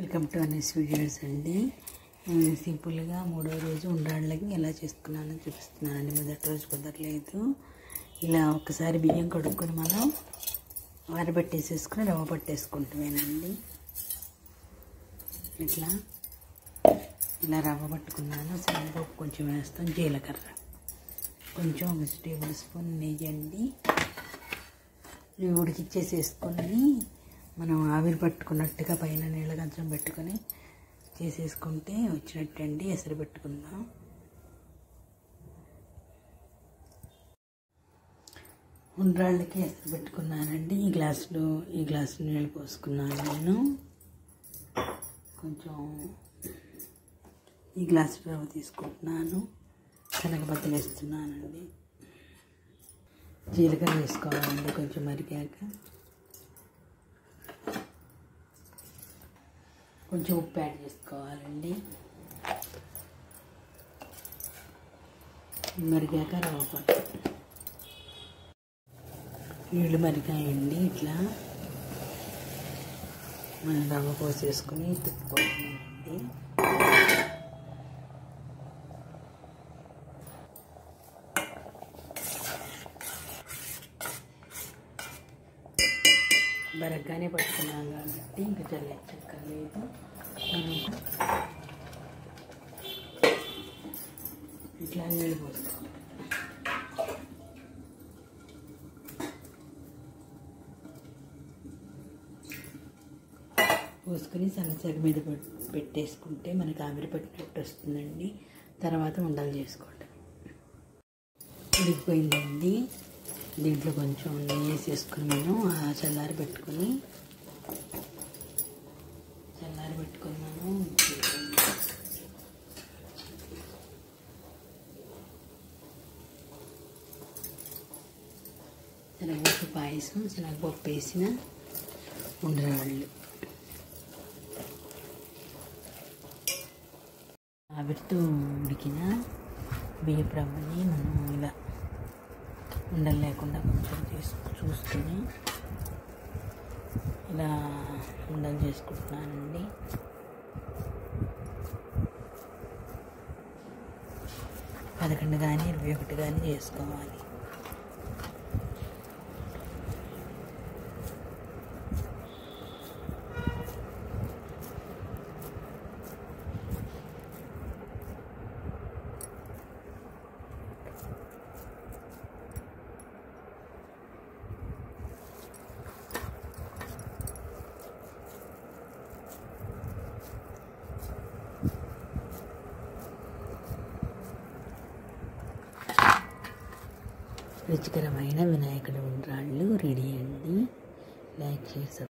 welcome to అనేస్ videos అండి నేను సింపుల్గా మూడో రోజు ఉండ్రాళ్ళకి ఎలా చేసుకున్నానో చూపిస్తున్నానండి మొదటి రోజు కుదరలేదు ఇలా ఒకసారి బియ్యం కడుక్కొని మనం ఆరబెట్టేసేసుకుని రవ్వ పట్టేసుకుంటామేనండి ఇట్లా ఇలా రవ్వ పట్టుకున్నాను శనగపప్పు కొంచెం వేస్తాం జీలకర్ర కొంచెం ఒక టేబుల్ స్పూన్ నెయ్యి అండి ఇవి ఉడికిచ్చేసేసుకొని మనం ఆవిరి పట్టుకున్నట్టుగా పైన నీళ్ళ కంచం పెట్టుకొని చేసేసుకుంటే వచ్చినట్టండి ఎసరు పెట్టుకుందాం ఉండ్రాళ్ళకి ఎసరు పెట్టుకున్నానండి ఈ గ్లాసులో ఈ గ్లాసు నీళ్ళు పోసుకున్నాను నేను కొంచెం ఈ గ్లాసు రవ్వ తీసుకుంటున్నాను శనగపత్తి వేస్తున్నానండి జీలకర్ర వేసుకోవాలండి కొంచెం మరిగాక కొంచెం ఉప్పు యాడ్ చేసుకోవాలండి మరిగాక రవ్వ పట్టు నీళ్ళు మరిగాయండి ఇట్లా మనం రవ్వ పోసేసుకుని తిప్పుకోవాలండి బరగ్గానే పట్టుకున్నాం కాబట్టి ఇంకా చల్లక్కర్లేదు ఇట్లా నీళ్ళు పోసుకోవాలి పోసుకొని సన్నసగ మీద పెట్టేసుకుంటే మనకి ఆవిరి పట్టినట్టు వస్తుందండి తర్వాత ఉండలు చేసుకోండి ఉడికిపోయిందండి దీంట్లో కొంచెం నెయ్యి వేసేసుకుని మనం చల్లారి పెట్టుకొని చల్లారి పెట్టుకొని మనం శనగపప్పు పాయసం శనగపప్పు వేసిన ఉండరాళ్ళు ఆవిరితో ఉడికిన బియ్యపు రవ్వని మనం ఇలా ఉండలు లేకుండా కొంచెం తీసుకు చూసుకొని ఇలా ఉండలు చేసుకుంటున్నానండి పదకొండు కానీ ఇరవై ఒకటి కానీ చేసుకోవాలి రుచికరమైన వినాయకుడు ఉండ్రాళ్ళు రెడీ అండి లైక్ చేసి